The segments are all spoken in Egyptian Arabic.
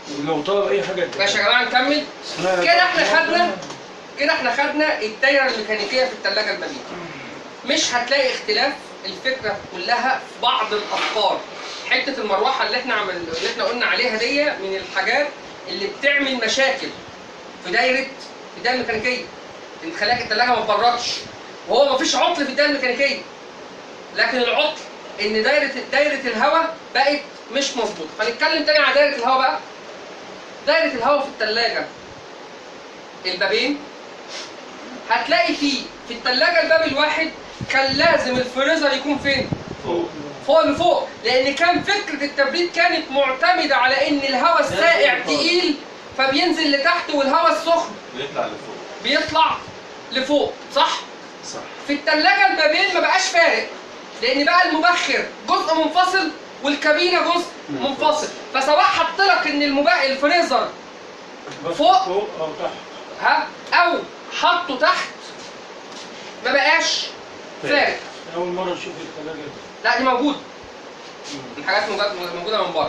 ولو طلب اي حاجه ماشي يا جماعه نكمل كده احنا خدنا كده احنا خدنا الدايره الميكانيكيه في الثلاجه البديله مش هتلاقي اختلاف الفكره كلها في بعض الافكار حته المروحه اللي احنا عمل اللي احنا قلنا عليها دي من الحاجات اللي بتعمل مشاكل في دايره في الدايره الميكانيكيه ان تخليك الثلاجه ما تبردش وهو ما فيش عطل في الدايره الميكانيكيه لكن العطل ان دايره دايره الهواء بقت مش مظبوطه فنتكلم تاني على دايره الهواء بقى دايره الهواء في الثلاجه البابين هتلاقي فيه في الثلاجه الباب الواحد كان لازم الفريزر يكون فين؟ فوق فوق لفوق لان كان فكره التبريد كانت معتمده على ان الهواء الساقع تقيل فبينزل لتحت والهواء السخن بيطلع لفوق بيطلع لفوق صح؟ صح في الثلاجه البابين ما بقاش فارق لان بقى المبخر جزء منفصل والكابينه جزء منفصل فسواء حط لك ان المبا... الفريزر بس فوق. فوق او تحت ها او حطه تحت ما بقاش فارق اول مره نشوف الثلاجه دي لا دي موجوده الحاجات موجوده موجوده من بره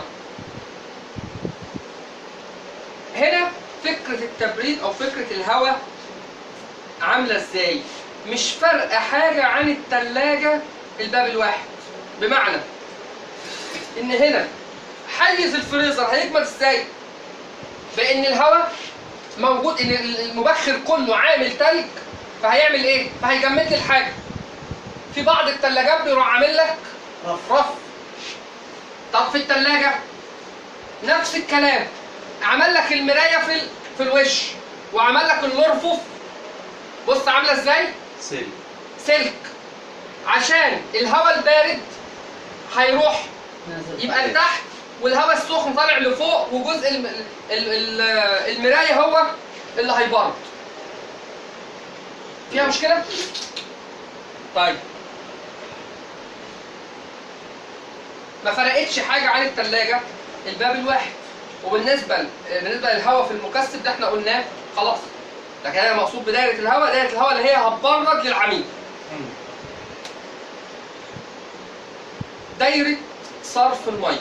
هنا فكره التبريد او فكره الهواء عامله ازاي مش فارقه حاجه عن الثلاجه الباب الواحد بمعنى ان هنا حيز الفريزر هيجمد ازاي بان الهواء موجود ان المبخر كله عامل تلج فهيعمل ايه فهيجمد لي الحاجه في بعض الثلاجات بيروح عامل لك رف رف طب في الثلاجة نفس الكلام عمل لك المراية في ال... في الوش وعمل لك الارفف بص عاملة ازاي؟ سيل سلك عشان الهواء البارد هيروح نازل يبقى لتحت والهواء السخن طالع لفوق وجزء الم... ال... ال... المراية هو اللي هيبرد فيها مشكلة؟ طيب ما فرقتش حاجة عن التلاجة الباب الواحد وبالنسبة ل- بالنسبة للهواء في المكثف ده احنا قلناه خلاص لكن انا مقصود بدايرة الهواء دايرة الهواء اللي هي هتبرد للعميل دايرة صرف المية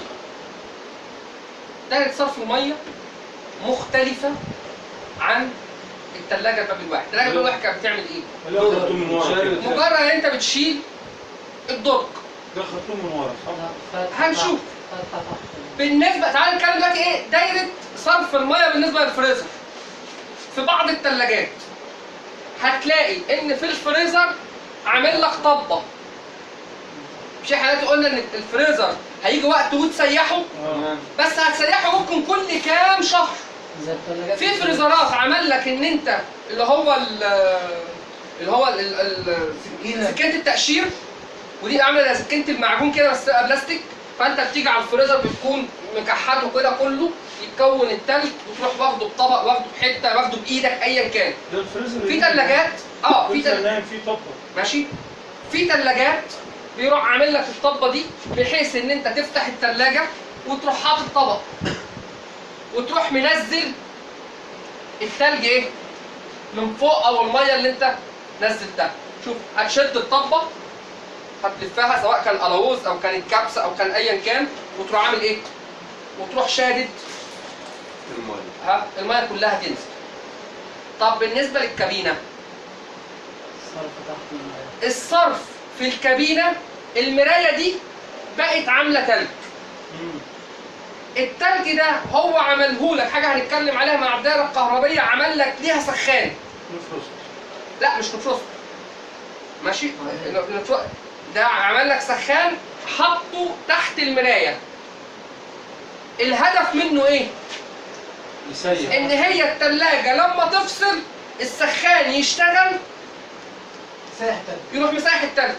دايرة صرف المية مختلفة عن التلاجة الباب الواحد التلاجة الباب الواحد كانت بتعمل ايه؟ لا خدته من ورا كده مجرد ان انت بتشيل الدرج ده خدته من ورا صح؟ هنشوف. بالنسبه تعال نتكلم دلوقتي ايه دايره صرف الميه بالنسبه للفريزر في بعض الثلاجات هتلاقي ان في الفريزر عامل لك طبه مش احنا دلوقتي قلنا ان الفريزر هيجي وقت وتسيحه اه بس هتسيحه ممكن كل كام شهر زي الثلاجات في فريزرات عمل لك ان انت اللي هو ال اللي هو ال- ال- ال- سكينة. سكينه التقشير ودي عامله زي سكينه المعجون كده بس تبقى بلاستيك فانت بتيجي على الفريزر بتكون مكحته كده كله يتكون التلج وتروح واخده بطبق واخده بحته واخده بايدك ايا كان ده الفريزر في ثلاجات اه في في تل... نايم فيه طبق ماشي في ثلاجات بيروح عامل لك الطبه دي بحيث ان انت تفتح الثلاجه وتروح حاطط طبق وتروح منزل الثلج ايه من فوق او الميه اللي انت نزلتها شوف هتشد الطبه هتلفها سواء كان قلاووز او كانت كبسه او كان ايا كان وتروح عامل ايه وتروح شادد الميه ها الميه كلها تنزل طب بالنسبه للكابينه صرف تحت المية. الصرف في الكابينه المرايه دي بقت عامله تلج مم. التلج ده هو عمله لك حاجه هنتكلم عليها مع الدائره الكهربيه عمل لك ليها سخان نفرست لا مش نفرست ماشي نفر- ده عمل لك سخان حطه تحت المرايه الهدف منه ايه يسيح ان هي التلاجة لما تفصل السخان يشتغل ساحة يروح مسايح التلج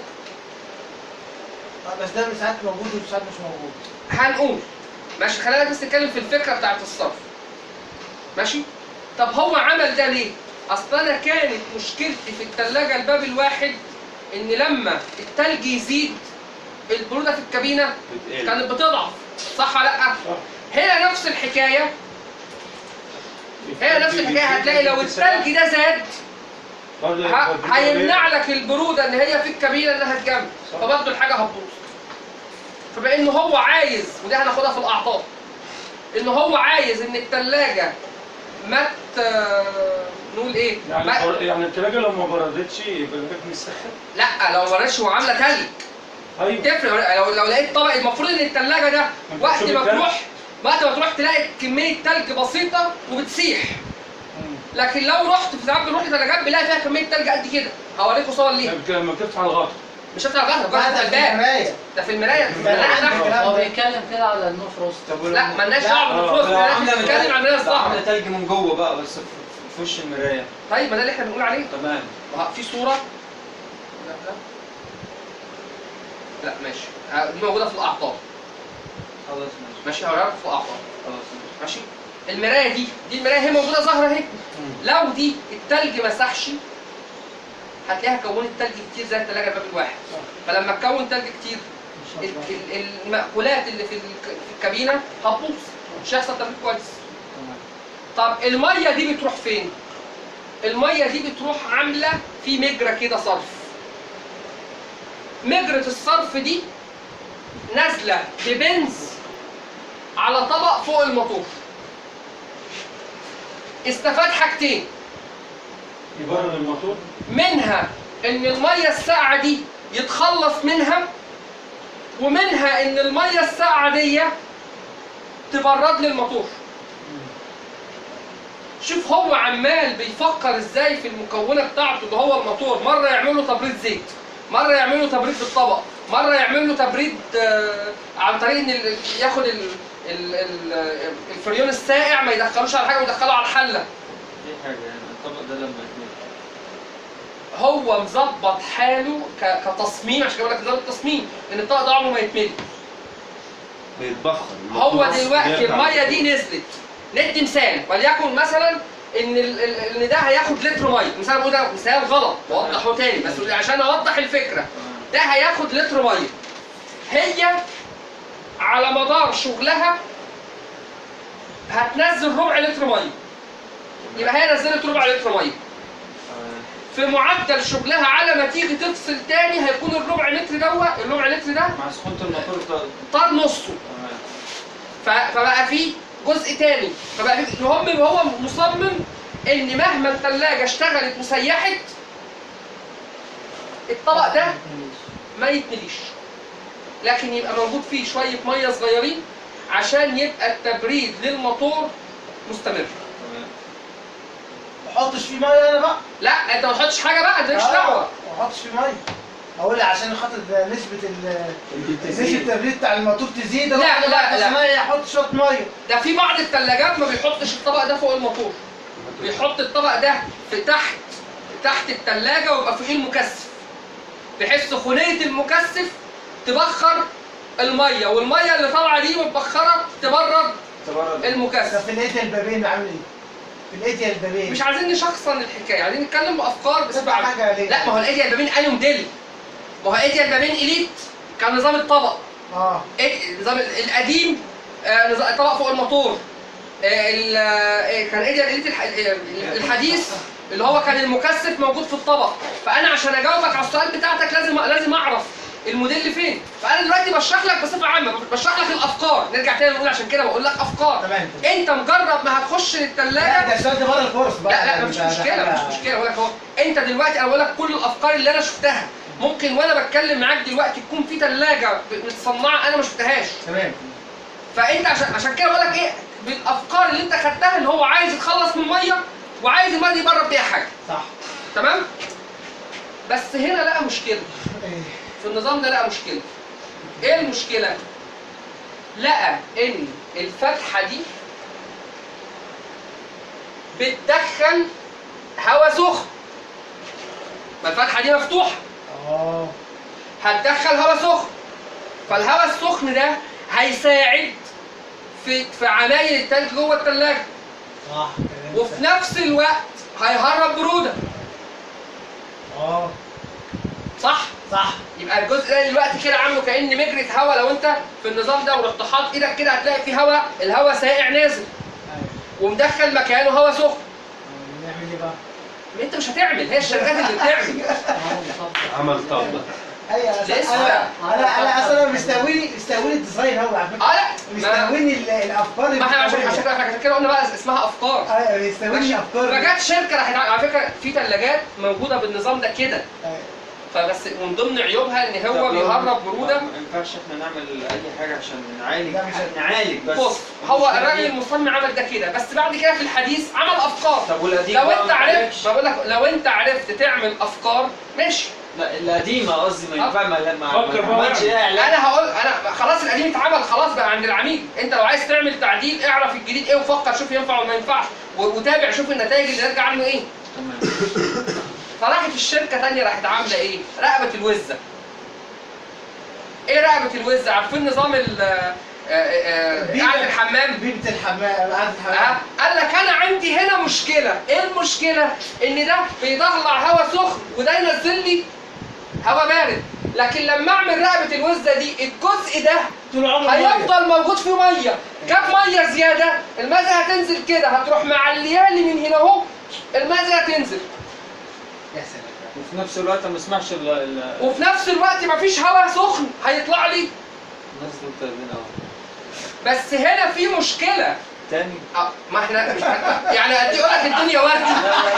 بس ده ساعات موجود وساعات مش موجود هنقول ماشي خلينا بس نتكلم في الفكره بتاعت الصرف ماشي طب هو عمل ده ليه اصل انا كانت مشكلتي في الثلاجه الباب الواحد ان لما التلج يزيد البروده في الكابينه بتقل كانت بتضعف صح ولا لا صح هنا نفس الحكايه هنا نفس الحكايه هتلاقي لو التلج ده زاد برضه ه- يبقى هيمنع لك البروده ان هي في الكابينه انها تجمد صح. فبرضه الحاجه هتبوظ فبما انه هو عايز ودي هناخدها في الاعطاب ان هو عايز ان الثلاجه ما ت- نقول ايه يعني ما... بر- يعني التلاجة لو ما بردتش يبقى البيت مسخن لا لو ما رش وعامله تلج ايوه تفرق لو لو لقيت طبق المفروض ان الثلاجه ده انت وقت بتشوف ما التلج؟ تروح وقت ما تروح تلاقي كميه تلج بسيطه وبتسيح لكن لو رحت في ساعات بنروح ثلاجات بنلاقي فيها كميه تلج قد كده هوريكم صور ليها لما- لما بتفتح الغطا مش هفتح الغطا الغطا بعد في الباب المراية ده في المرايه في لا، المرايه لا، تحت لا. هو بيتكلم كده على النو فروست طب لا مالناش لا، دعوه بالفلوس آه، لو احنا عامله بنتكلم عن المرايه لو عامله الصح تلج من جوه بقى بس في- في وش المرايه طيب ما ده اللي احنا بنقول عليه تمام ما هو في صوره لا لا لا ماشي ها، دي موجوده في الاعطاب خلاص ماشي ماشي هوريها لكم في الاعطاب خلاص ماشي ماشي المرايه دي دي المرايه هي موجوده ظاهره اهي لو دي التلج مسحش هتلاقيها كونت تلج كتير زي الثلاجه الباب الواحد فلما تكون تلج كتير ان شاء ال- الله ال- المأكولات اللي في الك- في الكابينه هتبوظ مش هيحصل تبريد كويس طب الميه دي بتروح فين؟ الميه دي بتروح عامله في مجرى كده صرف مجرة الصرف دي نازله ببنز على طبق فوق الموتور استفاد حاجتين يبرد الموتور منها ان الميه الساقعه دي يتخلص منها ومنها ان الميه الساقعه دي تبرد لي الموتور شوف هو عمال بيفكر ازاي في المكونه بتاعته اللي هو الموتور مره يعمل له تبريد زيت مره يعمل له تبريد بالطبق مره يعمل له تبريد آه، عن طريق ان ال- ياخد ال- ال- ال- الفريون الساقع ما يدخلوش على حاجه ويدخله على الحله دي حاجه يعني الطبق ده لما يتملي هو مظبط حاله ك- كتصميم عشان كده بقول لك نظام التصميم ان الطاقه ده عمره ما يتملي بيتبخر هو الموتور دلوقتي بيرجع الميه دي للموتور. نزلت ندي مثال وليكن مثلا ان ال- ال- ان ده هياخد لتر ميه مثال بقول ده مثال غلط واوضحه تاني بس عشان اوضح الفكره تمام. ده هياخد لتر ميه هي على مدار شغلها هتنزل ربع لتر ميه يبقى هي نزلت ربع لتر ميه تمام. في معدل شغلها على ما تيجي تفصل تاني هيكون الربع لتر دوت الربع لتر ده مع سخونة الموتور ده طار نصه تمام ف- فبقى فيه جزء تاني فبقى فيه المهم إن هو مصمم ان مهما الثلاجه اشتغلت وسيحت الطبق ده ما يتمليش لكن يبقى موجود فيه شويه ميه صغيرين عشان يبقى التبريد للموتور مستمر تمام ما احطش فيه ميه انا بقى لا انت ما تحطش حاجه بقى انت مالكش آه، دعوه ما احطش فيه ميه اقول عشان خاطر نسبه ال نسبه التبريد بتاع الموتور تزيد لا، أروح لا، أنا لا. بقى ميه احط شويه ميه ده في بعض الثلاجات ما بيحطش الطبق ده فوق الموتور بيحط الطبق ده في تحت تحت الثلاجه ويبقى فوقيه المكثف بحيث سخونيه المكثف تبخر الميه والميه اللي طالعه دي متبخره تبرد تبرد طب المكثف في الايديا البابين عامل ايه؟ في الايديا البابين مش عايزين نشخصن الحكايه عايزين نتكلم بافكار بس تبقى حاجه عليه لا ما هو الايديا البابين انهي موديل ما هو ايديا البابين اليت كان نظام الطبق اه إيه- النظام القديم آه، نظام الطبق فوق الموتور آه، ال- آه، كان ايه الإليت الح- ال- الحديث اللي هو كان المكثف موجود في الطبق فانا عشان اجاوبك على السؤال بتاعتك لازم لازم اعرف الموديل فين فانا دلوقتي بشرح لك بصفه عامه بشرح لك الافكار نرجع تاني نقول عشان كده بقول لك افكار تمام انت مجرد ما هتخش لا للثلاجه ده السؤال ده بره الكورس بقى لا لا ده- مش ده- ده مشكله حاجة- مش مشكله بقول لك اهو انت دلوقتي انا بقول لك كل الافكار اللي انا شفتها ممكن وانا بتكلم معاك دلوقتي تكون في ثلاجه متصنعه انا ما شفتهاش تمام فانت عشان عشان كده بقول لك ايه بالافكار اللي انت خدتها اللي هو عايز يتخلص من الميه وعايز الميه دي يبرد بيها حاجه صح تمام بس هنا لقى مشكله إيه. في النظام ده لقى مشكله ايه المشكله لقى ان الفتحه دي بتدخل هواء سخن ما الفتحه دي مفتوحه اه هتدخل هواء سخن فالهواء السخن ده هيساعد في في عمايل التلج جوه الثلاجه صح كلام وفي سليم. نفس الوقت هيهرب بروده اه صح صح يبقى الجزء ده دلوقتي كده عامله كان مجرة هواء لو انت في النظام ده ورحت حاطط ايدك كده هتلاقي في هواء الهواء سائع نازل ايوه ومدخل مكانه هواء سخن آه، نعمل ايه بقى؟ انت مش هتعمل هي الشركات اللي بتعمل عمل طبق ايوه أصل لسه. انا انا انا اصلا مستوي مستوي الديزاين هو على فكره اه لا بيستهوني ال- الافكار اللي ما احنا عشان بتقولها. عشان كده عشان كده قلنا بقى اسمها افكار ايوه بيستهوني الافكار فجت شركه راحت على فكره في ثلاجات موجوده بالنظام ده كده أيوة. فبس من ضمن عيوبها ان طب هو لو- بيهرب بروده ما ينفعش احنا نعمل اي حاجه عشان نعالج لا، مش هت- نعالج بس بص هو المشكلة الراجل دي- المصمم عمل ده كده بس بعد كده في الحديث عمل افكار طب والقديم لو بقى انت ما عرفت عالجش؟ بقول لك لو انت عرفت تعمل افكار ماشي لا القديمه قصدي ما ينفع ما ما- ما فكر بقى عملش ايه اعلان انا هقول انا خلاص القديم اتعمل خلاص بقى عند العميل انت لو عايز تعمل تعديل اعرف الجديد ايه وفكر شوف ينفع ولا ما ينفعش و- وتابع شوف النتائج اللي ناتجه عنه ايه تمام فراحت الشركه تانية راحت عامله ايه؟ رقبه الوزه. ايه رقبه الوزه؟ عارفين نظام ال آه، آه، بيبة. قاعد الحمام؟ بيبة الحمام قعدة اه الحمام قال لك انا عندي هنا مشكله، ايه المشكله؟ ان ده بيطلع هواء سخن وده ينزل لي هواء بارد، لكن لما اعمل رقبه الوزه دي الجزء ده طول عمره هيفضل موجود فيه ميه، جاب ميه زياده، الميه هتنزل كده هتروح معليالي من هنا اهو الميه هتنزل يا سلام وفي نفس الوقت ما اسمعش ال- ال- وفي نفس الوقت مفيش هواء سخن هيطلع لي الناس دول طيبين قوي بس هنا في مشكلة تاني آه، ما احنا مش يعني قد ايه اقول لك الدنيا وردي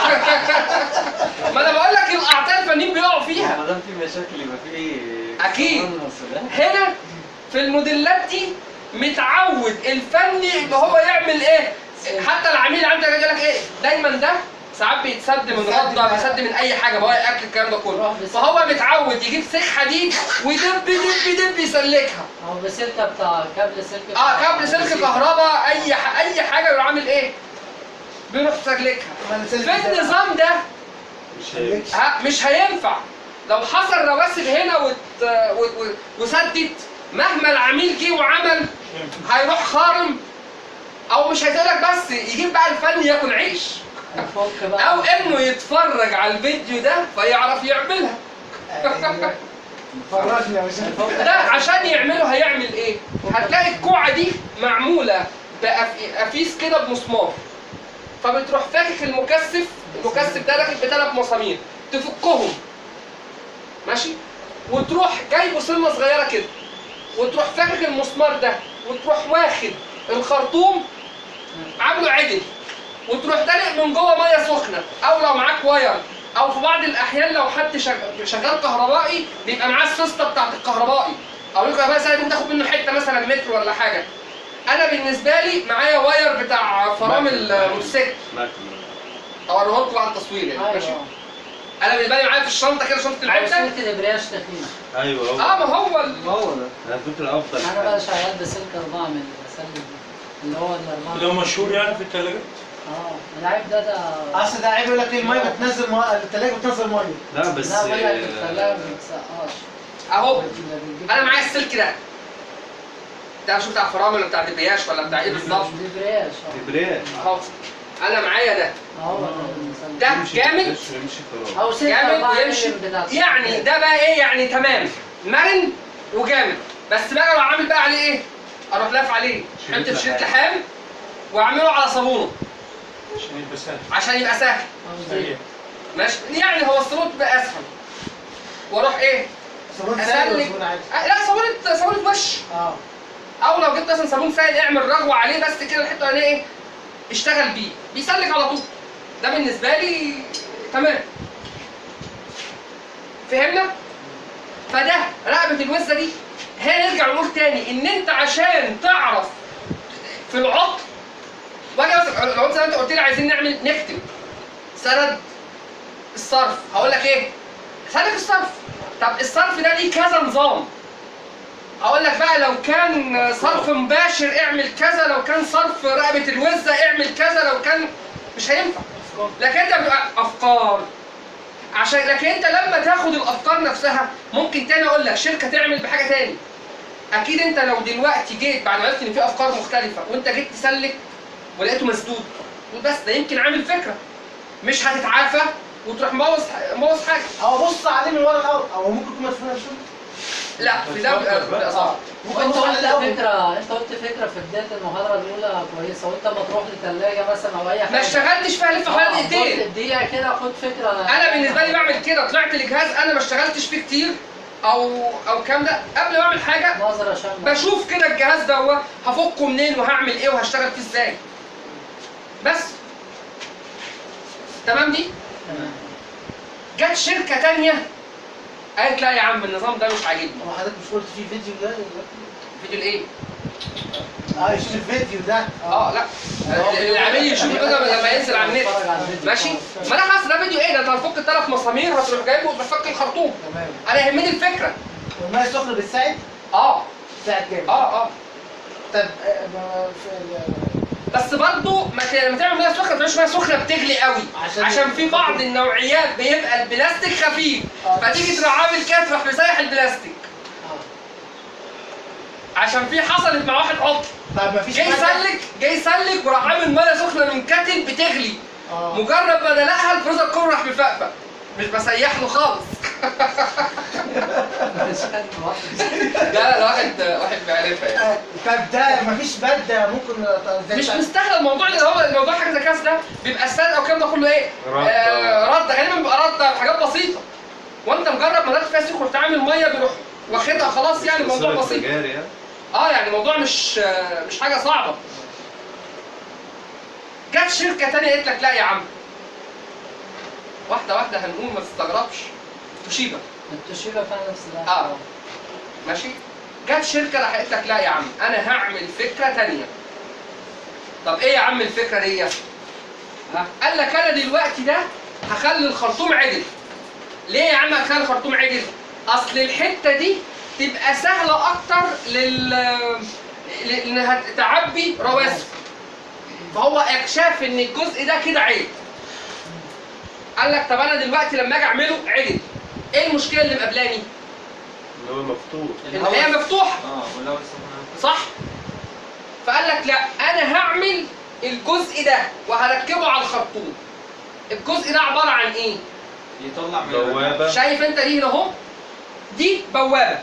ما انا بقول لك الاعطال الفنيين بيقعوا فيها ما دام في مشاكل يبقى في أكيد. قانون وسلام. هنا في الموديلات دي متعود الفني ان هو يعمل ايه حتى العميل عندك يقول لك ايه دايما ده ساعات بيتسد من رده بيسد من اي حاجه بواقي اكل الكلام ده كله فهو متعود يجيب سيخ حديد ويدب دب دب يسلكها او بسلكه بتاع كابل سلك اه كابل سلك كهرباء اي ح... اي حاجه يروح عامل ايه بيروح سلكها ما أنا سلك في ده. النظام ده مش هي- ها مش هينفع لو حصل رواسب هنا وت... و... و... وسدت مهما العميل جه وعمل هيروح خارم او مش هيسألك بس يجيب بقى الفن ياكل عيش وفك بقى او انه يتفرج على الفيديو ده فيعرف يعملها أيوة. فرجني يا باشا ده عشان يعمله هيعمل ايه هتلاقي الكوعه دي معموله بقفيس كده بمسمار فبتروح فاكك المكثف المكثف ده راكب بثلاث مسامير تفكهم ماشي وتروح جايبه سنه صغيره كده وتروح فاكك المسمار ده وتروح واخد الخرطوم عامله عدل وتروح دلق من جوه ميه سخنه او لو معاك واير او في بعض الاحيان لو حد شغ- شغال كهربائي بيبقى معاه السوسته بتاعت الكهربائي او الكهربائي سهل ممكن تاخد منه حته مثلا متر ولا حاجه انا بالنسبه لي معايا واير بتاع فرامل الموتوسيكل اوريه لكم بعد التصوير يعني ماشي ايوه انا بالنسبه لي معايا في الشنطه كده شنطه او العده سلك الابرياج تخين ايوه هو اه ما هو ال- ما هو ده على فكره افضل انا بقى شغال بسلك 4 مللي بسلك اللي هو الاربعه ده مشهور يعني في الثلاجات اه العيب ده ده اصل ده عيب يقول لك ايه الميه بتنزل ميه الثلاجه بتنزل ميه لا بس لا بقول لك آه، الثلاجه ما بتسقاش اهو بتجيب- انا معايا السلك ده ده شو بتاع فرامل ولا بتاع دبياش ولا بتاع ايه بالظبط الابرياج اه كبرياء اهو انا معايا ده هو ده المثال. ده يمشي- جامد يمشي يمشي خلاص او سلك جامد 4 ويمشي مللي بتاع يعني ده بقى ايه يعني تمام مرن وجامد بس بقى لو عامل بقى عليه ايه اروح لاف عليه شريط حته شريط لحام. لحام واعمله على صابونه عشان يبقى سهل عشان يبقى سهل أو زيت. سريع ماشي يعني هو الصابون بقى اسهل واروح ايه صابون سائل ولا اسلك صابون عادي آه، لا صابونه صابونه وش اه او لو جبت مثلا صابون سائل اعمل رغوه عليه بس كده الحته الاولانيه ايه اشتغل بيه بيسلك على طول ده بالنسبه لي تمام فهمنا فده رقبه الوزه دي هي نرجع نقول تاني ان انت عشان تعرف في العطل واجي مثلا لو انت زي ما انت قلت لي عايزين نعمل نكتب سند الصرف هقول لك ايه سند الصرف طب الصرف ده ليه كذا نظام اقول لك بقى لو كان صرف مباشر اعمل كذا لو كان صرف رقبه الوزه اعمل كذا لو كان مش هينفع لكن انت بتبقى افكار عشان لكن انت لما تاخد الافكار نفسها ممكن تاني اقول لك شركه تعمل بحاجه تاني اكيد انت لو دلوقتي جيت بعد ما عرفت ان في افكار مختلفه وانت جيت تسلك ولقيته مسدود تقول بس ده يمكن عامل فكره مش هتتعافى وتروح مبوظ مبوظ حاجه او بص عليه من ورا الاول او ممكن يكون مسؤول عن لا في ده بيبقى بيبقى صعب ممكن وانت يبص عليه قلت الاول فكره انت قلت فكره في بدايه المحاضره الاولى كويسه وانت ما تروح لثلاجه مثلا او اي حاجه ما اشتغلتش فيها لف حوالي آه، دقيقتين خد دقيقه كده خد فكره انا بالنسبه لي بعمل كده طلعت لجهاز انا ما اشتغلتش فيه كتير او او الكلام ده قبل ما اعمل حاجه نظرة شاملة بشوف كده الجهاز ده هو هفكه منين وهعمل ايه وهشتغل فيه ازاي بس تمام دي تمام جت شركه تانية قالت لا يا عم النظام ده مش عاجبني هو حضرتك مش قلت في فيديو ده فيديو الايه اه يشوف الفيديو ده اه لا اللي عامل يشوف كده لما ينزل على النت اتفرج على الفيديو. ماشي آه. ما انا خلاص ده فيديو ايه ده انت هتفك الثلاث مسامير هتروح جايبه وتفك الخرطوم تمام انا يهمني الفكره والميه السخنه بتساعد اه بتساعد جامد اه اه طب آه، ما في- بس برضو ما ت- لما تعمل ميه سخنه ما تعملش ميه سخنه بتغلي قوي عشان- عشان في بعض النوعيات بيبقى البلاستيك خفيف آه. فتيجي تروح عامل كده تروح مسيح البلاستيك عشان في حصلت مع واحد عطل طب ما فيش جاي يسلك جاي يسلك وراح عامل ميه سخنه من كاتل بتغلي اه مجرد ما دلقها الفريزر كله راح مفقفق مش بسيح له خالص لا لا ده واحد واحد بيعرفها يعني آه، طب ده ما فيش ماده ممكن زي مش بتاع- مستاهل الموضوع اللي هو الموضوع حاجه زي كاس ده بيبقى استاذ او الكلام ده كله ايه؟ رد. آه رد غالبا بيبقى رد حاجات بسيطه وانت مجرد ما دخلت فيها سيخ ورحت عامل ميه بيروح واخدها خلاص يعني الموضوع صورة بسيط تجاري ها؟ اه يعني الموضوع مش آه، مش حاجه صعبه جت شركه تانية قالت لك لا يا عم واحده واحده هنقول ما تستغربش توشيبا التوشيبا فيها نفس ده آه. ماشي جت شركه راح قالت لك لا يا عم انا هعمل فكره تانية طب ايه يا عم الفكره دي ها قال لك انا دلوقتي ده هخلي الخرطوم عدل ليه يا عم هخلي الخرطوم عدل اصل الحته دي تبقى سهله اكتر لل ل- انها تعبي رواسب فهو اكشاف ان الجزء ده كده عيب قال لك طب انا دلوقتي لما اجي اعمله عدل ايه المشكله اللي مقابلاني ان هو مفتوح ان هي مفتوحه اه والله سبحانه صح فقال لك لا انا هعمل الجزء ده وهركبه على الخرطوم الجزء ده عباره عن ايه يطلع من بوابة شايف انت دي هنا اهو دي بوابه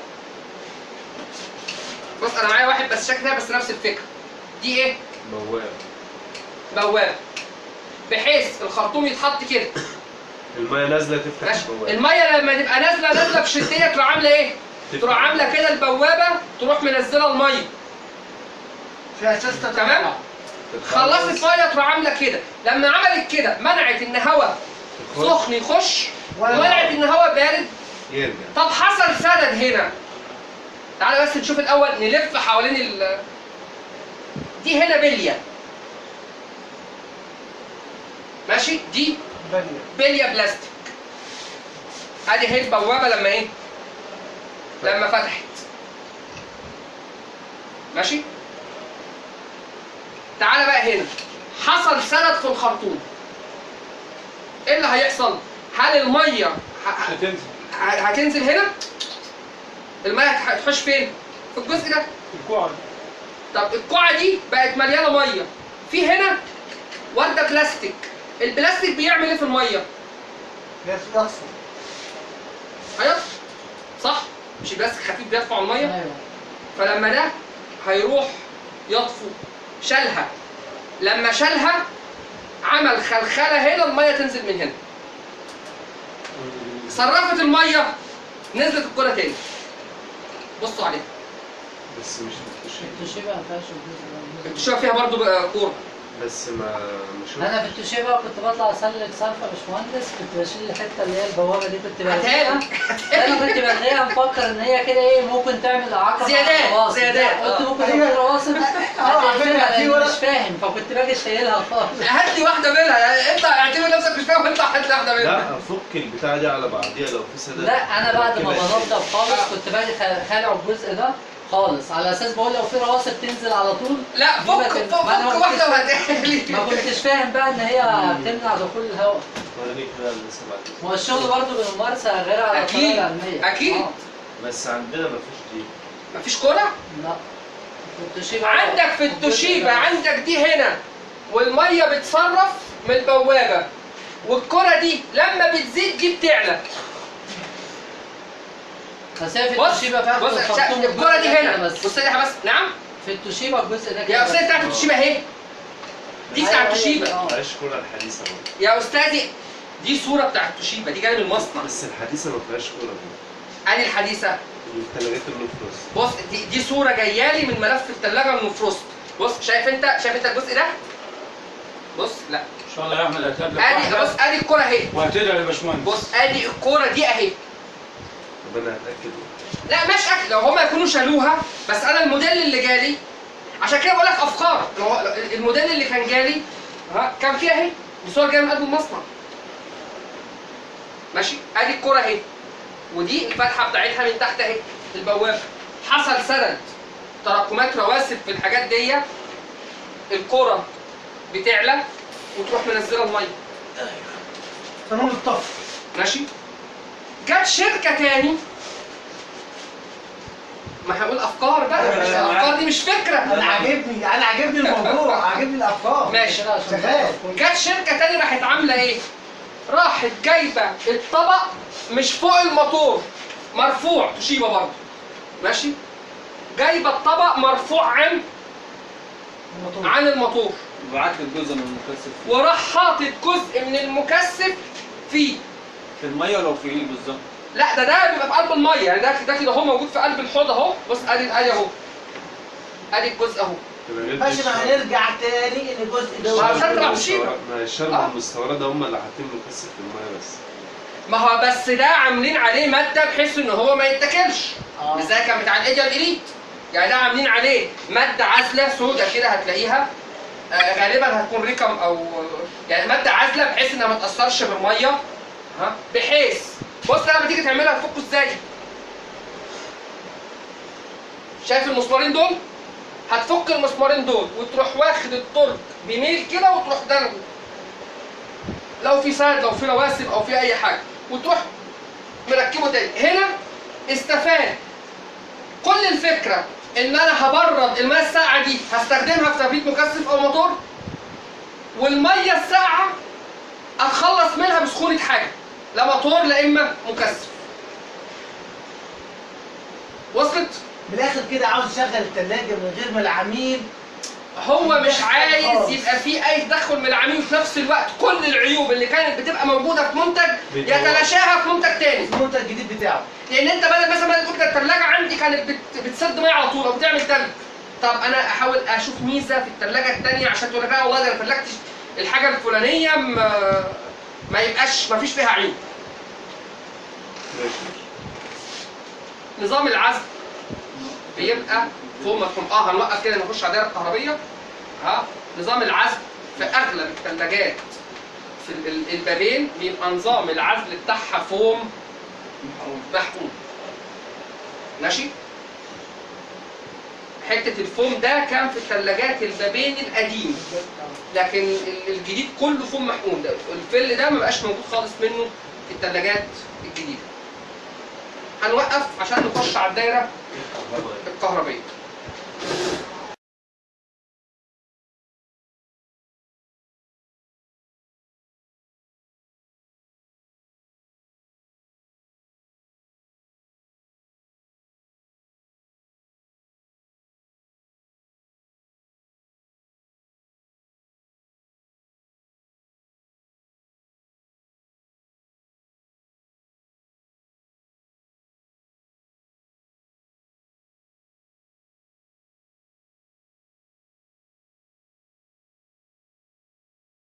بص انا معايا واحد بس شكلها بس نفس الفكره دي ايه بوابة بوابه بحيث الخرطوم يتحط كده المية نازلة تفتح ماشي البوابة الميه لما تبقى نازله نازله بشديه تروح عامله ايه تروح عامله كده البوابه تروح منزله الميه في اساس تمام خلصت ميه تروح عامله كده لما عملت كده منعت ان هواء سخن يخش ولا ومنعت ان هواء بارد يرجع طب حصل سدد هنا تعالى بس نشوف الاول نلف حوالين ال دي هنا بليه ماشي دي باليه بليه بلاستيك ادي هي البوابه لما ايه لما فتحت ماشي تعالى بقى هنا حصل سدد في الخرطوم ايه اللي هيحصل هل الميه ه- ه- هتنزل ه- هتنزل هنا الميه هت- هتخش فين في الجزء ده الكوع طب الكوعه دي بقت مليانه ميه في هنا ورده بلاستيك البلاستيك بيعمل ايه في الميه يصفر هيطفي صح مش البلاستيك خفيف بيرفع الميه ايوه فلما ده هيروح يطفو شالها لما شالها عمل خلخله هنا الميه تنزل من هنا صرفت الميه نزلت الكره تاني بصوا عليها بس مش مفتوح التوشيبا ما فيهاش الجزء ده التشويه فيها برضو بقى كوره بس ما مش انا في التوشيبا كنت بطلع اسلك صرفه مش مهندس كنت بشيل الحته اللي هي البوابه دي كنت هتهالي بلغيها انا كنت بلغيها مفكر ان هي كده ايه ممكن تعمل عقبه على زيادات، الرواسب. زيادات، لا، قلت آه. ممكن يبقى في رواسب على فكرة هتقفلها في لأني ورق- مش فاهم فكنت باجي شايلها خالص هات لي واحده منها يعني انت اعتبر نفسك مش فاهم انت هات لي واحده منها لا فك البتاع دي على بعضيها لو في سداد لا انا بعد ما كده. بنضف خالص كنت باجي خ- خالع الجزء ده خالص على اساس بقول لو في رواسب تنزل على طول لا دي فك ما فك تن- ما أنا فك ما واحده كنتش- وهاتها لي ما كنتش فاهم بقى ان هي بتمنع دخول الهواء وريني كده اللي سمعت هو الشغل برضه بالممارسه غير على أكيد، الطريقه العلميه أكيد. آه. بس عندنا مفيش دي مفيش كوره لا في التوشيبا عندك في التوشيبا عندك دي هنا والميه بتصرف من البوابه والكره دي لما بتزيد دي بتعلى بس هي في بص التوشيبا فيها بص الخرطوم شا- الجزء الكره دي ده كده هنا بس بص لي بس نعم في التوشيبا الجزء ده يا كده استاذ بس. بتاعت التوشيبا اهي دي أيوة، بتاعت هي التوشيبا دي، آه. معلش كورة الحديثة برضه يا استاذي دي صوره بتاعت التوشيبا دي جايه من المصنع بس الحديثة ما فيهاش كورة ادي الحديثه الثلاجات النفرس بص دي, دي صوره جايه لي من ملف الثلاجه النفروست بص شايف انت شايف انت الجزء ده بص لا ان شاء الله يا احمد هتقابلك ادي واحدة بص ادي الكوره اهي وهتدعي للباشمهندس بص ادي الكوره دي اهي طب انا هتاكد لا مش اكل لو هما يكونوا شالوها بس انا الموديل اللي جالي عشان كده بقول لك افكار لو هو- الموديل اللي كان جالي ها كان فيها اهي دي صور جايه من قلب المصنع ماشي ادي الكوره اهي ودي الفتحه بتاعتها من تحت اهي البوابه حصل سند تراكمات رواسب في الحاجات دي الكوره بتعلى وتروح منزله الميه قانون الطفل ماشي جت شركه تاني ما هقول افكار بقى مش أنا الافكار دي مش فكره انا عاجبني انا عاجبني الموضوع عاجبني الافكار ماشي شغال جت شركه تاني راحت عامله ايه؟ راحت جايبه الطبق مش فوق الموتور مرفوع توشيبا برضه ماشي؟ جايبه الطبق مرفوع عن الموتور. عن الموتور بعت لك جزء من المكثف وراح حاطط جزء من المكثف فيه في الميه ولا في ايه بالظبط؟ لا ده ده بيبقى في قلب الميه يعني ده ده كده اهو موجود في قلب الحوض اهو بص ادي ادي اهو ادي الجزء اهو ماشي ما هنرجع تاني ان الجزء ده ما عشان تبقى الشرب مصيبة. المستورد- ما الشرب آه. المستورده هم اللي حاطين مكثف في الميه بس ما هو بس ده عاملين عليه ماده بحيث ان هو ما يتاكلش آه. مش زي كان بتاع الايجا الاليت يعني ده عاملين عليه ماده عازله سودة كده هتلاقيها آه غالبا هتكون ريكم او يعني ماده عازله بحيث انها ما تاثرش بالميه ها بحيث بص لما تيجي تعملها تفكه ازاي شايف المسمارين دول هتفك المسمارين دول وتروح واخد الترك بميل كده وتروح دلغه لو في ساد لو في رواسب او في اي حاجه وتروح مركبه تاني هنا استفاد كل الفكره ان انا هبرد الميه الساقعه دي هستخدمها في تبريد مكثف او موتور والميه الساقعه اتخلص منها بسخونه حاجه لا موتور لا اما مكثف وصلت من الاخر كده عاوز يشغل الثلاجه من غير ما العميل هو مش عايز خالص. يبقى في اي تدخل من العميل وفي نفس الوقت كل العيوب اللي كانت بتبقى موجوده في منتج بيدور. يتلاشاها في منتج تاني المنتج الجديد بتاعه لان انت بدل مثلا بدل تقول ده الثلاجه عندي كانت بت... بتسد ميه على طول او بتعمل تلج طب انا احاول اشوف ميزه في الثلاجه الثانيه عشان تقول لك لا والله ده انا ثلجت الحاجه الفلانيه ما, ما يبقاش ما فيش فيها عيوب ماشي نظام العزل بيبقى فوق مفهوم اه هنوقف كده نخش على الدائره الكهربيه ها نظام العزل في اغلب الثلاجات في ال- ال- البابين بيبقى نظام العزل بتاعها فوم محقون ماشي حته الفوم ده كان في الثلاجات البابين القديم لكن ال- الجديد كله فوم محقون ده الفل ده ما بقاش موجود خالص منه في الثلاجات الجديده هنوقف عشان نخش على الدايره الكهربائيه